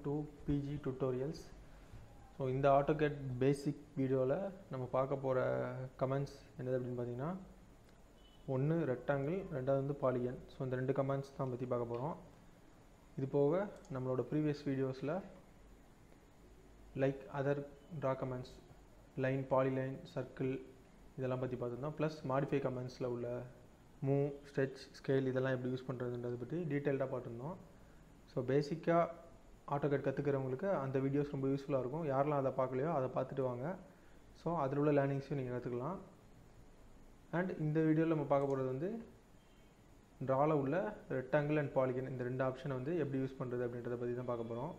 to PG tutorials so இந்த AutoCAD basic வீடியோவில் நம்ம பார்க்க போகிற கமெண்ட்ஸ் என்னது அப்படின்னு பார்த்தீங்கன்னா ஒன்று ரெக்டாங்கிள் ரெண்டாவது வந்து பாலிகன் ஸோ இந்த ரெண்டு கமெண்ட்ஸ் தான் பற்றி பார்க்க போகிறோம் இது போக நம்மளோட ப்ரீவியஸ் வீடியோஸில் like other draw commands line polyline circle இதெல்லாம் பற்றி பார்த்துருந்தோம் ப்ளஸ் மாடிஃபை கமெண்ட்ஸில் உள்ள மூவ் ஸ்ட்ரெச் ஸ்கேல் இதெல்லாம் எப்படி யூஸ் பண்ணுறதுன்றதை பற்றி டீட்டெயில்டாக பார்த்துருந்தோம் ஸோ பேசிக்காக ஆட்டோகேட் கற்றுக்கிறவங்களுக்கு அந்த வீடியோஸ் ரொம்ப யூஸ்ஃபுல்லாக இருக்கும் யாரெல்லாம் அதை பார்க்கலையோ அதை பார்த்துட்டு வாங்க ஸோ அதில் உள்ள லேர்னிங்ஸையும் நீங்கள் கற்றுக்கலாம் அண்ட் இந்த வீடியோவில் நம்ம பார்க்க போகிறது வந்து ட்ராவில் உள்ள ரெக்டாங்கிள் அண்ட் பாலிகன் இந்த ரெண்டு ஆப்ஷனை வந்து எப்படி யூஸ் பண்ணுறது அப்படின்றத பற்றி தான் பார்க்க போகிறோம்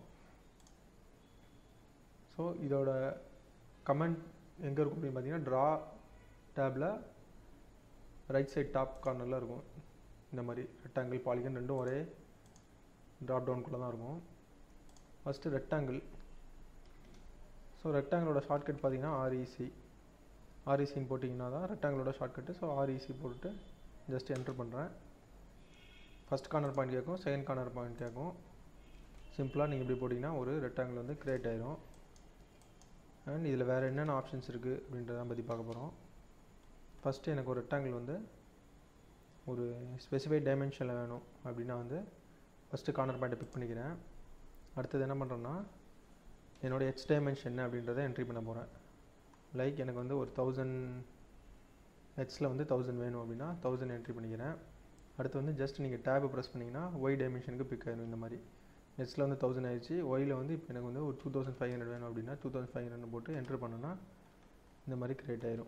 ஸோ இதோட கமெண்ட் எங்கே இருக்கும் அப்படின்னு பார்த்தீங்கன்னா ட்ரா டேப்பில் ரைட் சைட் டாப் கார்னரில் இருக்கும் இந்த மாதிரி ரெக்டாங்கிள் பாலிகன் ரெண்டும் ஒரே ட்ராப் டவுனுக்குள்ளே தான் இருக்கும் ஃபஸ்ட்டு ரெக்டாங்கிள் ஸோ ரெக்டாங்கிளோட ஷார்ட்கட் பார்த்தீங்கன்னா ஆர்இசி ஆர்இசின்னு போட்டிங்கன்னா தான் ரெக்டாங்கிளோட ஷார்ட்கட்டு ஸோ ஆர்இசி போட்டுட்டு ஜஸ்ட் என்ட்ரு பண்ணுறேன் ஃபஸ்ட் கார்னர் பாயிண்ட் கேட்கும் செகண்ட் கார்னர் பாயிண்ட் கேட்கும் சிம்பிளாக நீங்கள் இப்படி போட்டிங்கன்னா ஒரு ரெக்டாங்கிள் வந்து க்ரியேட் ஆயிரும் அண்ட் இதில் வேறு என்னென்ன ஆப்ஷன்ஸ் இருக்குது அப்படின்றத பற்றி பார்க்க போகிறோம் ஃபஸ்ட்டு எனக்கு ஒரு ரெக்டாங்கிள் வந்து ஒரு ஸ்பெசிஃபைட் டைமென்ஷனில் வேணும் அப்படின்னா வந்து ஃபஸ்ட்டு கார்னர் பாயிண்ட்டை பிக் பண்ணிக்கிறேன் அடுத்தது என்ன பண்ணுறேன்னா என்னோடய ஹெச் டைமென்ஷன் என்ன அப்படின்றத என்ட்ரி பண்ண போகிறேன் லைக் எனக்கு வந்து ஒரு தௌசண்ட் ஹெச்சில் வந்து தௌசண்ட் வேணும் அப்படின்னா தௌசண்ட் என்ட்ரி பண்ணிக்கிறேன் அடுத்து வந்து ஜஸ்ட் நீங்கள் டேபை ப்ரெஸ் பண்ணிங்கன்னா ஒய் டைமென்ஷனுக்கு பிக் ஆயிடும் இந்த மாதிரி ஹெச்சில் வந்து தௌசண்ட் ஆயிடுச்சு ஒயில் வந்து இப்போ எனக்கு வந்து ஒரு டூ தௌசண்ட் ஃபைவ் ஹண்ட்ரட் வேணும் அப்படின்னா டூ தௌசண்ட் ஃபைவ் ஹண்ட்ரட் போட்டு என்ட்ரு பண்ணோன்னா இந்த மாதிரி க்ரியேட் ஆயிரும்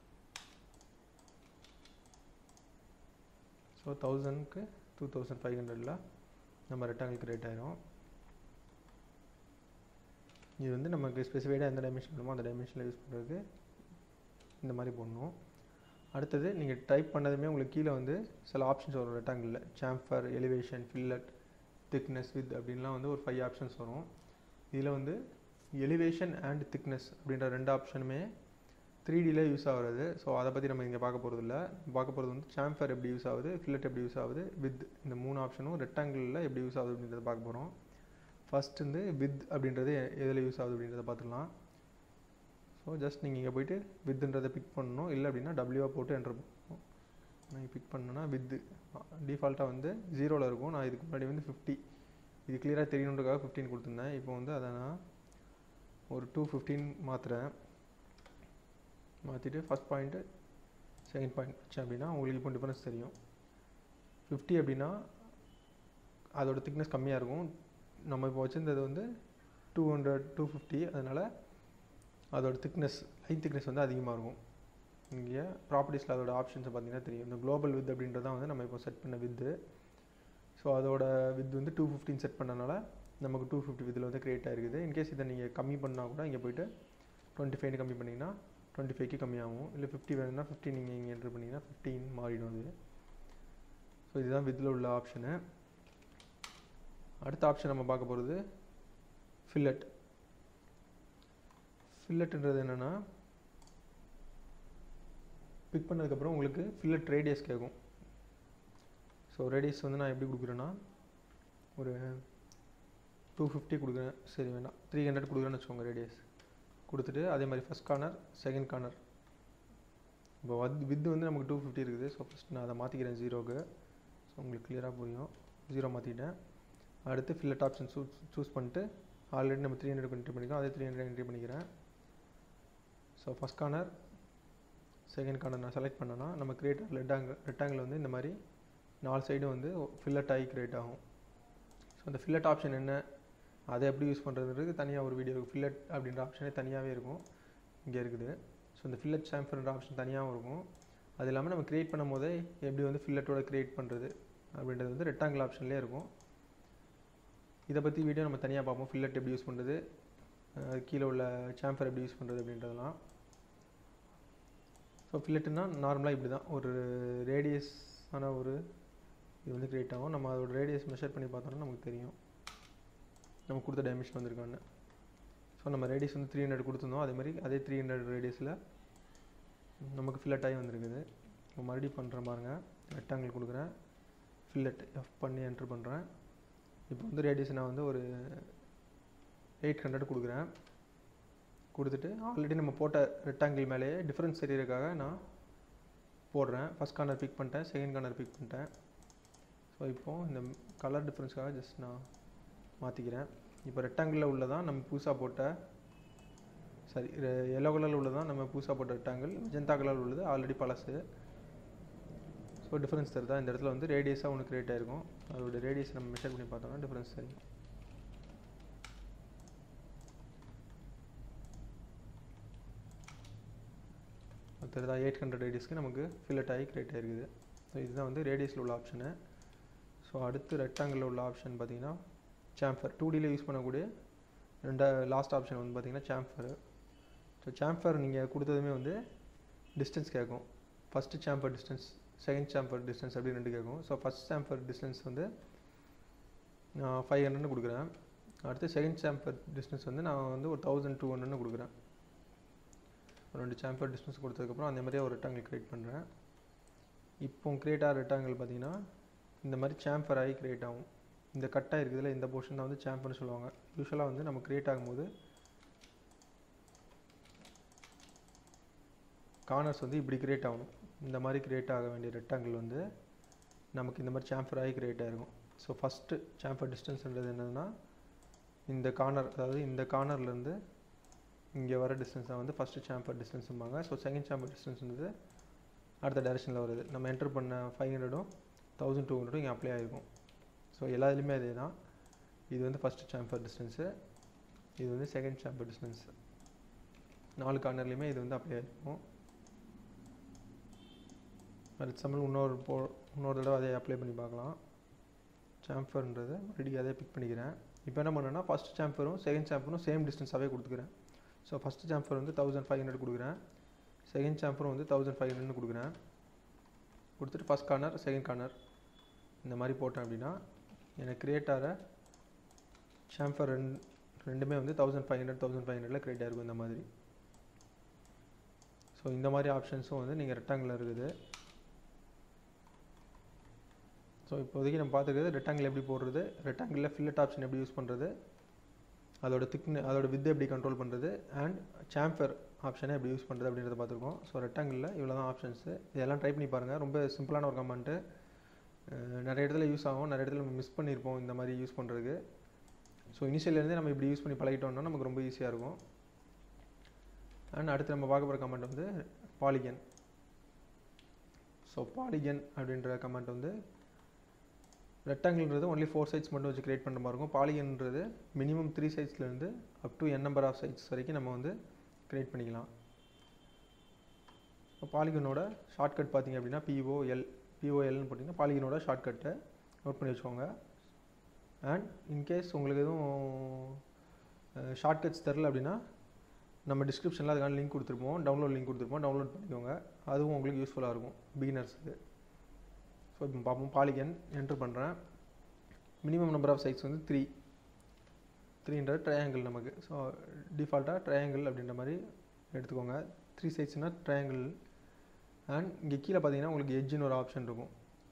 ஸோ தௌசண்ட்க்கு டூ தௌசண்ட் ஃபைவ் ஹண்ட்ரடில் நம்ம ரெக்டாங்கிள் க்ரியேட் ஆயிரும் இது வந்து நமக்கு ஸ்பெசிஃபைடாக எந்த டைமென்ஷன் வேணுமோ அந்த டைமென்ஷனில் யூஸ் பண்ணுறதுக்கு இந்த மாதிரி போடணும் அடுத்தது நீங்கள் டைப் பண்ணதுமே உங்களுக்கு கீழே வந்து சில ஆப்ஷன்ஸ் வரும் ரெக்டாங்கிளில் chamfer elevation fillet thickness width அப்படின்லாம் வந்து ஒரு ஃபைவ் ஆப்ஷன்ஸ் வரும் இதில் வந்து எலிவேஷன் அண்ட் திக்னஸ் அப்படின்ற ரெண்டு ஆப்ஷனுமே த்ரீ டியில் யூஸ் ஆகிறது ஸோ அதை பற்றி நம்ம இங்கே பார்க்க போகிறது இல்லை பார்க்க போகிறது வந்து சாம்ஃபர் எப்படி யூஸ் ஆகுது ஃபில்லட் எப்படி யூஸ் ஆகுது வித் இந்த மூணு ஆப்ஷனும் ரெக்டாங்கிளில் எப்படி யூஸ் ஆகுது அப்படின்றத பார்க்க போகிறோம் ஃபஸ்ட் வந்து வித் அப்படின்றது எதில் யூஸ் ஆகுது அப்படின்றத பார்த்துக்கலாம் ஸோ ஜஸ்ட் நீங்கள் இங்கே போயிட்டு வித்துன்றதை பிக் பண்ணணும் இல்லை அப்படின்னா டபிள்யூவாக போட்டு என்ட்ரு பண்ணணும் நான் பிக் பண்ணேன்னா வித்து டிஃபால்ட்டாக வந்து ஜீரோவில் இருக்கும் நான் இதுக்கு முன்னாடி வந்து ஃபிஃப்டி இது கிளியராக தெரியணுன்றக்காக ஃபிஃப்டீன் கொடுத்துருந்தேன் இப்போ வந்து அதை நான் ஒரு டூ ஃபிஃப்டீன் மாற்றுறேன் மாற்றிட்டு ஃபஸ்ட் பாயிண்ட்டு செகண்ட் பாயிண்ட் வச்சேன் அப்படின்னா உங்களுக்கு இப்போ டிஃப்ரென்ஸ் தெரியும் ஃபிஃப்டி அப்படின்னா அதோட திக்னஸ் கம்மியாக இருக்கும் நம்ம இப்போ வச்சுருந்தது வந்து டூ ஹண்ட்ரட் டூ ஃபிஃப்டி அதனால் அதோட திக்னஸ் லைன் திக்னஸ் வந்து அதிகமாக இருக்கும் இங்கே ப்ராப்பர்ட்டிஸில் அதோட ஆப்ஷன்ஸை பார்த்தீங்கன்னா தெரியும் இந்த குளோபல் வித் அப்படின்றது தான் வந்து நம்ம இப்போ செட் பண்ண வித்து ஸோ அதோட வித் வந்து டூ ஃபிஃப்டின் செட் பண்ணனால நமக்கு டூ ஃபிஃப்டி வித்தில் வந்து க்ரியேட் ஆகிருக்குது இன்கேஸ் இதை நீங்கள் கம்மி பண்ணால் கூட இங்கே போய்ட்டு டுவெண்ட்டி ஃபைவ்னு கம்மி பண்ணிங்கன்னா டுவெண்ட்டி ஃபைவ்க்கு கம்மியாகும் இல்லை ஃபிஃப்டி வேணும்னா ஃபிஃப்டி நீங்கள் இங்கே என்ட்ரு பண்ணிங்கன்னா ஃபிஃப்டின் மாறிடும் இது ஸோ இதுதான் வித்தில் உள்ள ஆப்ஷனு அடுத்த ஆப்ஷன் நம்ம பார்க்க போகிறது ஃபில்லட் ஃபில்லட்ன்றது என்னென்னா பிக் பண்ணதுக்கப்புறம் உங்களுக்கு ஃபில்லட் ரேடியஸ் கேட்கும் ஸோ ரேடியஸ் வந்து நான் எப்படி கொடுக்குறேன்னா ஒரு டூ ஃபிஃப்டி கொடுக்குறேன் சரி வேணாம் த்ரீ ஹண்ட்ரட் கொடுக்குறேன்னு வச்சுக்கோங்க ரேடியஸ் கொடுத்துட்டு அதே மாதிரி ஃபஸ்ட் கார்னர் செகண்ட் கார்னர் இப்போ வந்து வித் வந்து நமக்கு டூ ஃபிஃப்டி இருக்குது ஸோ ஃபஸ்ட் நான் அதை மாற்றிக்கிறேன் ஜீரோக்கு ஸோ உங்களுக்கு கிளியராக புரியும் ஜீரோ மாற்றிட்டேன் அடுத்து ஃபில்லட் ஆப்ஷன் சூஸ் சூஸ் பண்ணிட்டு ஆல்ரெடி நம்ம த்ரீ ஹண்ட்ரட் என்ட்ரி பண்ணிக்கிறோம் அதே த்ரீ ஹண்ட்ரட் என்ட்ரி பண்ணிக்கிறேன் so first corner second corner நான் செலக்ட் பண்ணேன்னா நம்ம கிரியேட் ரெக்டாங்கிள் ரெக்டாங்கிள் வந்து இந்த மாதிரி நாலு சைடும் வந்து ஃபில்லட் ஆகி க்ரியேட் ஆகும் ஸோ அந்த ஃபில்லட் ஆப்ஷன் என்ன அதை எப்படி யூஸ் பண்ணுறதுன்றது தனியாக ஒரு வீடியோ ஃபில்லட் அப்படின்ற ஆப்ஷனே தனியாகவே இருக்கும் இங்கே இருக்குது ஸோ இந்த ஃபில்லட் சாம்ஃபர்ன்ற ஆப்ஷன் தனியாகவும் இருக்கும் அது இல்லாமல் நம்ம க்ரியேட் பண்ணும் போதே எப்படி வந்து ஃபில்லட்டோட க்ரியேட் பண்ணுறது அப்படின்றது வந்து ரெக்டாங்கிள் ஆப்ஷன்லேயே இருக்கும் இதை பற்றி வீடியோ நம்ம தனியாக பார்ப்போம் ஃபில்லட் எப்படி யூஸ் பண்ணுறது அது கீழே உள்ள சாம்ஃபர் எப்படி யூஸ் பண்ணுறது அப்படின்றதெல்லாம் ஸோ ஃபில்லட்டுனா நார்மலாக இப்படி தான் ஒரு ரேடியஸான ஒரு இது வந்து க்ரியேட் ஆகும் நம்ம அதோட ரேடியஸ் மெஷர் பண்ணி பார்த்தோம்னா நமக்கு தெரியும் நம்ம கொடுத்த டைமென்ஷன் வந்திருக்கான்னு ஸோ நம்ம ரேடியஸ் வந்து த்ரீ ஹண்ட்ரட் கொடுத்துருந்தோம் அதே மாதிரி அதே த்ரீ ஹண்ட்ரட் ரேடியஸில் நமக்கு ஃபில்லட் ஆகி வந்திருக்குது இப்போ மறுபடியும் பண்ணுறேன் பாருங்கள் ரெக்டாங்கிள் கொடுக்குறேன் ஃபில்லட் எஃப் பண்ணி என்ட்ரு பண்ணுறேன் இப்போ வந்து ரேடியஸ் நான் வந்து ஒரு எயிட் ஹண்ட்ரட் கொடுக்குறேன் கொடுத்துட்டு ஆல்ரெடி நம்ம போட்ட ரெக்டாங்கிள் மேலேயே டிஃப்ரென்ஸ் தெரியறதுக்காக நான் போடுறேன் ஃபஸ்ட் கார்னர் பிக் பண்ணிட்டேன் செகண்ட் கார்னர் பிக் பண்ணிட்டேன் ஸோ இப்போது இந்த கலர் டிஃப்ரென்ஸ்க்காக ஜஸ்ட் நான் மாற்றிக்கிறேன் இப்போ ரெக்டாங்கிளில் உள்ளதான் நம்ம புதுசாக போட்ட சரி எல்லோ கலரில் உள்ளதான் நம்ம புதுசாக போட்ட ரெக்டாங்கிள் மெஜந்தா கலரில் உள்ளது ஆல்ரெடி பழசு ஸோ டிஃப்ரென்ஸ் தெரியுதா இந்த இடத்துல வந்து ரேடியஸாக ஒன்று க்ரியேட் ஆயிருக்கும் அதோட ரேடியஸ் நம்ம மெஷர் பண்ணி பார்த்தோம்னா டிஃப்ரென்ஸ் தெரியும் தெரியுதா எயிட் ஹண்ட்ரட் ரேடியஸ்க்கு நமக்கு ஃபில்லட் ஆகி க்ரியேட் ஆயிருக்குது ஸோ இதுதான் வந்து ரேடியஸில் உள்ள ஆப்ஷனு ஸோ அடுத்து ரெக்டாங்கிளில் உள்ள ஆப்ஷன் பார்த்தீங்கன்னா சாம்ஃபர் டூ டியில் யூஸ் பண்ணக்கூடிய ரெண்டா லாஸ்ட் ஆப்ஷன் வந்து பார்த்தீங்கன்னா சாம்ஃபர் ஸோ சாம்ஃபர் நீங்கள் கொடுத்ததுமே வந்து டிஸ்டன்ஸ் கேட்கும் first chamfer distance second chamfer distance அப்படி ரெண்டு கேட்கும் ஸோ ஃபஸ்ட் சாம்பர் டிஸ்டன்ஸ் வந்து நான் ஃபைவ் ஹண்ட்ரட்னு கொடுக்குறேன் அடுத்து செகண்ட் சாம்பர் டிஸ்டன்ஸ் வந்து நான் வந்து ஒரு தௌசண்ட் டூ ஹண்ட்ரட்னு கொடுக்குறேன் ஒரு ரெண்டு சாம்பர் டிஸ்டன்ஸ் கொடுத்ததுக்கப்புறம் அந்த மாதிரியே ஒரு ரெக்டாங்கிள் க்ரியேட் பண்ணுறேன் இப்போ க்ரியேட் ஆகிற ரெக்டாங்கிள் பார்த்தீங்கன்னா இந்த மாதிரி சாம்பர் ஆகி க்ரியேட் ஆகும் இந்த கட்டாக இருக்குதுல இந்த போர்ஷன் தான் வந்து சாம்பர்னு சொல்லுவாங்க யூஸ்வலாக வந்து நம்ம க்ரியேட் ஆகும்போது கார்னர்ஸ் வந்து இப்படி க்ரியேட் ஆகணும் இந்த மாதிரி க்ரியேட் ஆக வேண்டிய ரெக்டாங்கிள் வந்து நமக்கு இந்த மாதிரி சாம்பர் ஆகி க்ரியேட் ஆகிருக்கும் ஸோ ஃபஸ்ட்டு சாம்பர் டிஸ்டன்ஸ்ன்றது என்னதுன்னா இந்த கார்னர் அதாவது இந்த கார்னர்லேருந்து இங்கே வர டிஸ்டன்ஸை வந்து ஃபஸ்ட்டு சாம்பர் டிஸ்டன்ஸும்பாங்க ஸோ செகண்ட் சாம்பர் டிஸ்டன்ஸ்ன்றது அடுத்த டைரெக்ஷனில் வருது நம்ம என்டர் பண்ண ஃபைவ் ஹண்ட்ரடும் தௌசண்ட் டூ ஹண்ட்ரடும் இங்கே அப்ளை ஆகிருக்கும் ஸோ எல்லா இதுலேயுமே அதே தான் இது வந்து ஃபஸ்ட்டு சாம்பர் டிஸ்டன்ஸு இது வந்து செகண்ட் சாம்பர் டிஸ்டன்ஸு நாலு கார்னர்லேயுமே இது வந்து அப்ளை ஆகிருக்கும் ஃபார் எக்ஸாம்பிள் இன்னொரு போ இன்னொரு தடவை அதே அப்ளை பண்ணி பார்க்கலாம் சாம்பர்ன்றது மறுபடியும் அதே பிக் பண்ணிக்கிறேன் இப்போ என்ன பண்ணேன்னா ஃபஸ்ட் சாம்பரும் செகண்ட் சாம்பரும் சேம் டிஸ்டன்ஸாகவே கொடுத்துக்கிறேன் ஸோ ஃபஸ்ட் சாம்பர் வந்து தௌசண்ட் ஃபைவ் ஹண்ட்ரட் கொடுக்குறேன் செகண்ட் சாம்பரும் வந்து தௌசண்ட் ஃபைவ் ஹண்ட்ரட்னு கொடுக்குறேன் கொடுத்துட்டு ஃபஸ்ட் கார்னர் செகண்ட் கார்னர் இந்த மாதிரி போட்டேன் அப்படின்னா எனக்கு க்ரியேட் ஆகிற சாம்பர் ரெண்டு ரெண்டுமே வந்து thousand five hundred thousand five ஹண்ட்ரடில் க்ரியேட் ஆகிருக்கும் இந்த மாதிரி ஸோ இந்த மாதிரி ஆப்ஷன்ஸும் வந்து நீங்கள் ரெக்டாங்கில் இருக்குது ஸோ இப்போதைக்கு நம்ம பார்த்துக்கிறது ரெக்டாங்கிள் எப்படி போடுறது ரெக்டாங்கிளில் ஃபில்லட் ஆப்ஷன் எப்படி யூஸ் பண்ணுறது அதோட திக்னு அதோட வித்தை எப்படி கண்ட்ரோல் பண்ணுறது அண்ட் சாம்பர் ஆப்ஷனை எப்படி யூஸ் பண்ணுறது அப்படின்றத பார்த்துருக்கோம் ஸோ ரெக்டாங்கிளில் இவ்வளோ தான் ஆப்ஷன்ஸு இதெல்லாம் ட்ரை பண்ணி பாருங்கள் ரொம்ப சிம்பிளான ஒரு கமெண்ட்டு நிறைய இடத்துல யூஸ் ஆகும் நிறைய இடத்துல நம்ம மிஸ் பண்ணியிருப்போம் இந்த மாதிரி யூஸ் பண்ணுறதுக்கு ஸோ இனிஷியல்லேருந்தே நம்ம இப்படி யூஸ் பண்ணி பழகிட்டோம்னா நமக்கு ரொம்ப ஈஸியாக இருக்கும் அண்ட் அடுத்து நம்ம பார்க்க போகிற கமெண்ட் வந்து பாலிகன் ஸோ பாலிகன் அப்படின்ற கமெண்ட் வந்து ரெக்டாங்கிள்ன்றது ஒன்லி ஃபோர் சைட்ஸ் மட்டும் வச்சு கிரியேட் பண்ணுற மாதிரி இருக்கும் பாலிகன்றது மினிமம் த்ரீ சைட்ஸ்லேருந்து up to n number of sides வரைக்கும் நம்ம வந்து கிரியேட் பண்ணிக்கலாம் இப்போ பாலிகனோட ஷார்ட்கட் பார்த்தீங்க அப்படின்னா பிஓஎல் பிஓஎல்னு போட்டிங்கன்னா பாலிகனோட ஷார்ட்கட்டை நோட் பண்ணி வச்சுக்கோங்க அண்ட் இன்கேஸ் உங்களுக்கு எதுவும் ஷார்ட்கட்ஸ் தெரில அப்படின்னா நம்ம டிஸ்கிரிப்ஷனில் அதுக்கான லிங்க் கொடுத்துருப்போம் டவுன்லோட் லிங்க் கொடுத்துருப்போம் டவுன்லோட் பண்ணிக்கோங்க அதுவும் உங்களுக்கு யூஸ்ஃபுல்லாக இருக்கும் பிகினர்ஸுக்கு ஸோ இப்போ பார்ப்போம் பாலிகன் என்ட்ரு பண்ணுறேன் மினிமம் நம்பர் ஆஃப் சைட்ஸ் வந்து த்ரீ த்ரீன்ற ட்ரையாங்கிள் நமக்கு ஸோ டிஃபால்ட்டாக ட்ரையாங்கிள் அப்படின்ற மாதிரி எடுத்துக்கோங்க த்ரீ சைட்ஸ்னால் ட்ரையாங்கிள் அண்ட் இங்கே கீழே பார்த்தீங்கன்னா உங்களுக்கு எட்ஜின்னு ஒரு ஆப்ஷன் இருக்கும்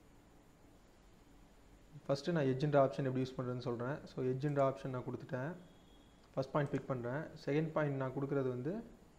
ஃபஸ்ட்டு நான் எட்ஜின்ற ஆப்ஷன் எப்படி யூஸ் பண்ணுறதுன்னு சொல்கிறேன் ஸோ எட்ஜின்ற ஆப்ஷன் நான் கொடுத்துட்டேன் ஃபஸ்ட் பாயிண்ட் பிக் பண்ணுறேன் செகண்ட் பாயிண்ட் நான் கொடுக்குறது வந்து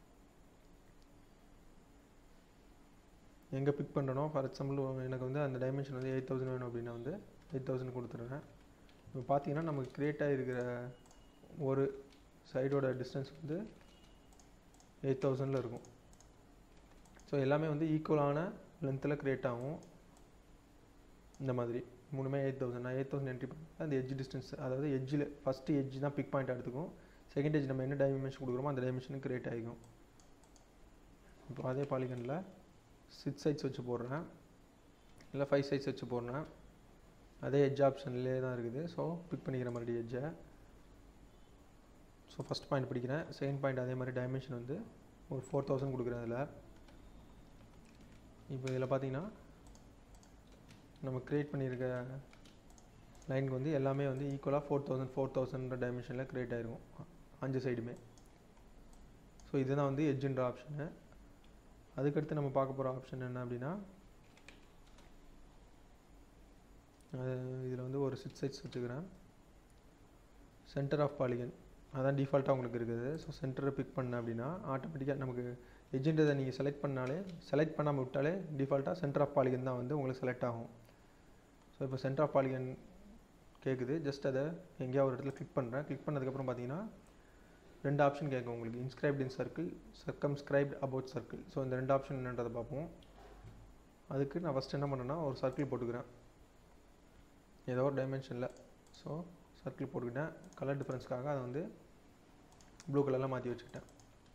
எங்கே பிக் பண்ணுறனோ ஃபார் எக்ஸாம்பிள் எனக்கு வந்து அந்த டைமென்ஷன் வந்து எயிட் தௌசண்ட் வேணும் அப்படின்னா வந்து எயிட் தௌசண்ட் கொடுத்துட்றேன் இப்போ பார்த்தீங்கன்னா நமக்கு க்ரியேட் ஆகிருக்கிற ஒரு சைடோட டிஸ்டன்ஸ் வந்து எயிட் தௌசண்டில் இருக்கும் ஸோ எல்லாமே வந்து ஈக்குவலான லென்த்தில் க்ரியேட் ஆகும் இந்த மாதிரி மூணுமே எயிட் தௌசண்ட் நான் எயிட் தௌசண்ட் என்ட்ரி பண்ணேன் அந்த எட்ஜ் டிஸ்டன்ஸ் அதாவது எட்ஜில் ஃபஸ்ட்டு எட்ஜ் தான் பிக் பாயிண்ட் எடுத்துக்கும் செகண்ட் எட்ஜ் நம்ம என்ன டைமென்ஷன் கொடுக்குறோமோ அந்த டைமென்ஷனுக்கு கிரியேட் ஆகிக்கும் இப்போ அதே பாலிகனில் சிக்ஸ் சைட்ஸ் வச்சு போடுறேன் இல்லை ஃபைவ் சைட்ஸ் வச்சு போடுறேன் அதே எட்ஜ் ஆப்ஷன்லேயே தான் இருக்குது ஸோ பிக் பண்ணிக்கிற மாதிரி எட்ஜை ஸோ ஃபஸ்ட் பாயிண்ட் பிடிக்கிறேன் செகண்ட் பாயிண்ட் அதே மாதிரி டைமென்ஷன் வந்து ஒரு ஃபோர் தௌசண்ட் கொடுக்குறேன் அதில் இப்போ இதில் பார்த்தீங்கன்னா நம்ம க்ரியேட் பண்ணியிருக்க லைனுக்கு வந்து எல்லாமே வந்து ஈக்குவலாக ஃபோர் தௌசண்ட் ஃபோர் தௌசண்ட் டைமென்ஷனில் க்ரியேட் ஆகிருக்கும் அஞ்சு சைடுமே ஸோ இதுதான் வந்து எட்ஜுன்ற ஆப்ஷனு அதுக்கடுத்து நம்ம பார்க்க போகிற ஆப்ஷன் என்ன அப்படின்னா இதில் வந்து ஒரு சிக்ஸ் சைட்ஸ் வச்சுக்கிறேன் சென்டர் ஆஃப் பாலிகன் அதான் டிஃபால்ட்டாக உங்களுக்கு இருக்குது ஸோ சென்டரை பிக் பண்ண அப்படின்னா ஆட்டோமேட்டிக்காக நமக்கு எஜெண்டதை நீங்கள் செலக்ட் பண்ணாலே செலக்ட் பண்ணாமல் விட்டாலே டிஃபால்ட்டாக சென்டர் ஆஃப் பாலிகன் தான் வந்து உங்களுக்கு செலக்ட் ஆகும் ஸோ இப்போ சென்டர் ஆஃப் பாலிகன் கேட்குது ஜஸ்ட் அதை எங்கேயாவது ஒரு இடத்துல கிளிக் பண்ணுறேன் கிளிக் பண்ணதுக்கப்புறம் பார்த்தீங்கன்னா ரெண்டு ஆப்ஷன் கேட்கும் உங்களுக்கு inscribed in circle circumscribed about circle so இந்த ரெண்டு ஆப்ஷன் என்னன்றதை பார்ப்போம் அதுக்கு நான் ஃபஸ்ட் என்ன பண்ணேன்னா ஒரு சர்க்கிள் போட்டுக்கிறேன் ஏதோ ஒரு டைமென்ஷனில் ஸோ சர்க்கிள் போட்டுக்கிட்டேன் கலர் டிஃப்ரென்ஸ்க்காக அதை வந்து ப்ளூ கலரில் மாற்றி வச்சுக்கிட்டேன்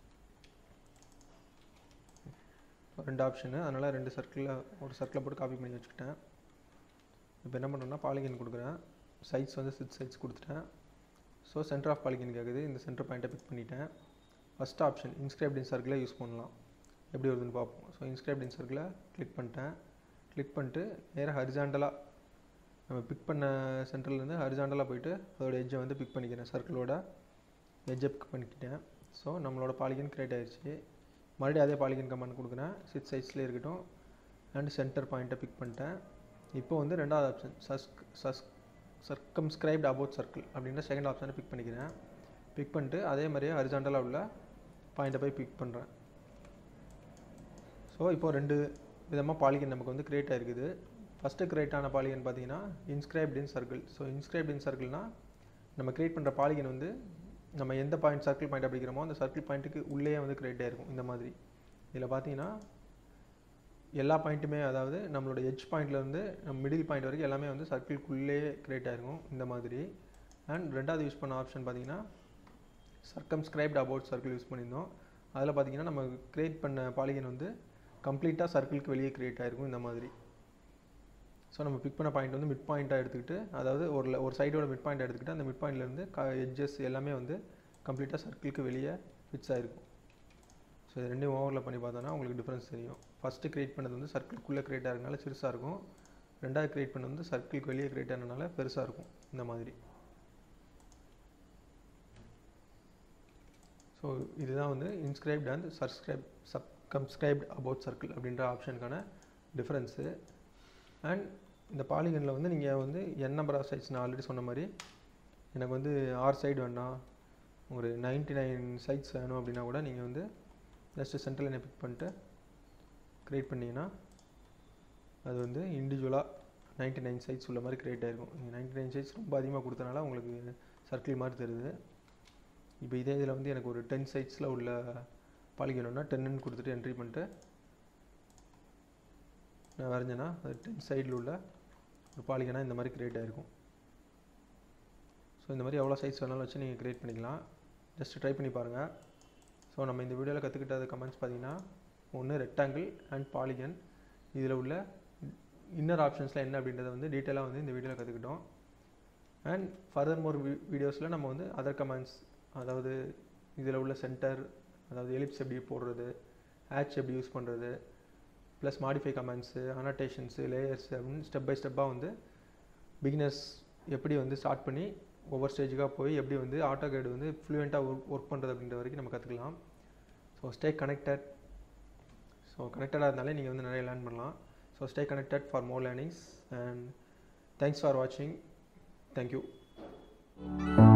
ரெண்டு ஆப்ஷனு அதனால் ரெண்டு சர்க்கிளில் ஒரு சர்க்கிளை போட்டு காப்பி பண்ணி வச்சுக்கிட்டேன் இப்போ என்ன பண்ணுறேன்னா பாலிகன் கொடுக்குறேன் சைட்ஸ் வந்து சிக்ஸ் சைட்ஸ் கொடுத்துட்டேன் ஸோ சென்டர் ஆஃப் பாலிகன் கேட்குது இந்த சென்டர் பாயிண்ட்டை பிக் பண்ணிட்டேன் ஃபஸ்ட் ஆப்ஷன் இன்ஸ்கிரைப்ட் இன் சர்க்கிளை யூஸ் பண்ணலாம் எப்படி வருதுன்னு பார்ப்போம் ஸோ இன்ஸ்கிரைப்ட் இன் சர்க்கிளை கிளிக் பண்ணிட்டேன் கிளிக் பண்ணிட்டு நேராக ஹரிசாண்டலாக நம்ம பிக் பண்ண சென்டர்லேருந்து ஹரிசாண்டலாக போயிட்டு அதோட எட்ஜை வந்து பிக் பண்ணிக்கிறேன் சர்க்கிளோட எட்ஜை பிக் பண்ணிக்கிட்டேன் ஸோ நம்மளோட பாலிகன் கிரியேட் ஆயிடுச்சு மறுபடியும் அதே பாலிகன் கமாண்ட் கொடுக்குறேன் சிக்ஸ் சைட்ஸ்லேயே இருக்கட்டும் அண்ட் சென்டர் பாயிண்ட்டை பிக் பண்ணிட்டேன் இப்போ வந்து ரெண்டாவது ஆப்ஷன் சஸ்க் சஸ் சர்க்கம்ஸ்கிரைப்ட் அபவுட் சர்க்கிள் அப்படின்ற செகண்ட் ஆப்ஷனை பிக் பண்ணிக்கிறேன் பிக் பண்ணிட்டு அதே மாதிரியே ஹரிசாண்டலாக உள்ள பாயிண்ட்டை போய் பிக் பண்ணுறேன் ஸோ இப்போ ரெண்டு விதமாக பாலிகன் நமக்கு வந்து கிரியேட் ஆகிருக்குது ஃபஸ்ட்டு கிரியேட் ஆன பாலிகன் பார்த்தீங்கன்னா inscribed in circle so inscribed in சர்க்கிள்னால் நம்ம கிரியேட் பண்ணுற பாலிகன் வந்து நம்ம எந்த பாயிண்ட் சர்க்கிள் பாயிண்ட் அப்படிங்கிறோமோ அந்த சர்க்கிள் பாயிண்ட்டுக்கு உள்ளேயே வந்து கிரியேட் ஆகிருக்கும் இந்த மாதிரி இதில் பார்த்தீங்கன்னா எல்லா பாயிண்ட்டுமே அதாவது நம்மளோட எட்ஜ் பாயிண்ட்லேருந்து நம்ம மிடில் பாயிண்ட் வரைக்கும் எல்லாமே வந்து சர்க்கிள்குள்ளேயே கிரியேட் ஆகிருக்கும் இந்த மாதிரி அண்ட் ரெண்டாவது யூஸ் பண்ண ஆப்ஷன் பார்த்தீங்கன்னா சர்க்கம்ஸ்கிரைப்ட் அபவுட் சர்க்கிள் யூஸ் பண்ணியிருந்தோம் அதில் பார்த்தீங்கன்னா நம்ம கிரியேட் பண்ண பாலிகன் வந்து கம்ப்ளீட்டாக சர்க்கிளுக்கு வெளியே கிரியேட் ஆகிருக்கும் இந்த மாதிரி ஸோ நம்ம பிக் பண்ண பாயிண்ட் வந்து மிட் பாயிண்ட்டாக எடுத்துக்கிட்டு அதாவது ஒரு ஒரு சைடோட மிட் பாயிண்ட் எடுத்துக்கிட்டு அந்த மிட் பாயிண்ட்லேருந்து க எட்ஜஸ் எல்லாமே வந்து கம்ப்ளீட்டாக சர்க்கிளுக்கு வெளியே ஃபிக்ஸ் ஆகிருக்கும் ஸோ இது ரெண்டையும் ஓவரில் பண்ணி பார்த்தோன்னா உங்களுக்கு டிஃப்ரென்ஸ் தெரியும் ஃபஸ்ட்டு கிரியேட் பண்ணது வந்து சர்க்கிள்குள்ளே கிரியேட் ஆகிறதுனால சிறுசாக இருக்கும் ரெண்டாவது கிரியேட் பண்ணது வந்து சர்க்கிளுக்கு வெளியே கிரியேட் ஆனதுனால பெருசாக இருக்கும் இந்த மாதிரி ஸோ இதுதான் வந்து inscribed and subscribe circumscribed about circle அப்படின்ற ஆப்ஷனுக்கான டிஃப்ரென்ஸு அண்ட் இந்த பாலிகனில் வந்து நீங்கள் வந்து என் நம்பர் ஆஃப் சைட்ஸ் நான் ஆல்ரெடி சொன்ன மாதிரி எனக்கு வந்து ஆறு சைடு வேணாம் ஒரு நைன்ட்டி நைன் சைட்ஸ் வேணும் அப்படின்னா கூட நீங்கள் வந்து ஜஸ்ட்டு சென்ட்ரல் லைனை பிக் பண்ணிட்டு க்ரியேட் பண்ணிங்கன்னா அது வந்து இண்டிவிஜுவலாக நைன்ட்டி நைன் சைட்ஸ் உள்ள மாதிரி க்ரியேட் ஆகிருக்கும் நீங்கள் நைன்ட்டி நைன் சைட்ஸ் ரொம்ப அதிகமாக கொடுத்தனால உங்களுக்கு சர்க்கிள் மாதிரி தெரியுது இப்போ இதே இதில் வந்து எனக்கு ஒரு டென் சைட்ஸில் உள்ள பாலிகணுன்னா டென்னு கொடுத்துட்டு என்ட்ரி பண்ணிட்டு நான் வரைஞ்சேன்னா அது டென் சைடில் உள்ள ஒரு பாலிகனாக இந்த மாதிரி க்ரியேட் ஆகிருக்கும் ஸோ இந்த மாதிரி எவ்வளோ சைஸ் வேணாலும் வச்சு நீங்கள் க்ரியேட் பண்ணிக்கலாம் ஜஸ்ட் ட்ரை பண்ணி பாருங்கள் ஸோ நம்ம இந்த வீடியோவில் கற்றுக்கிட்டது கமெண்ட்ஸ் பார்த்தீங்கன்னா ஒன்று ரெக்டாங்கிள் அண்ட் பாலிகன் இதில் உள்ள இன்னர் ஆப்ஷன்ஸ்லாம் என்ன அப்படின்றத வந்து டீட்டெயிலாக வந்து இந்த வீடியோவில் கற்றுக்கிட்டோம் அண்ட் ஃபர்தர் மோர் வீடியோஸில் நம்ம வந்து அதர் கமெண்ட்ஸ் அதாவது இதில் உள்ள சென்டர் அதாவது எலிப்ஸ் எப்படி போடுறது ஹேட்ச் எப்படி யூஸ் பண்ணுறது plus modify commands annotations layers அப்படின்னு ஸ்டெப் பை ஸ்டெப்பாக வந்து பிகினர்ஸ் எப்படி வந்து ஸ்டார்ட் பண்ணி ஒவ்வொரு ஸ்டேஜுக்காக போய் எப்படி வந்து ஆட்டோ கைடு வந்து ஃப்ளூயண்ட்டாக ஒர்க் ஒர்க் பண்ணுறது அப்படின்ற வரைக்கும் நம்ம கற்றுக்கலாம் ஸோ ஸ்டே கனெக்டட் ஸோ கனெக்டடாக இருந்தாலே நீங்கள் வந்து நிறைய லேர்ன் பண்ணலாம் so stay connected for more learnings and thanks for வாட்சிங் தேங்க்யூ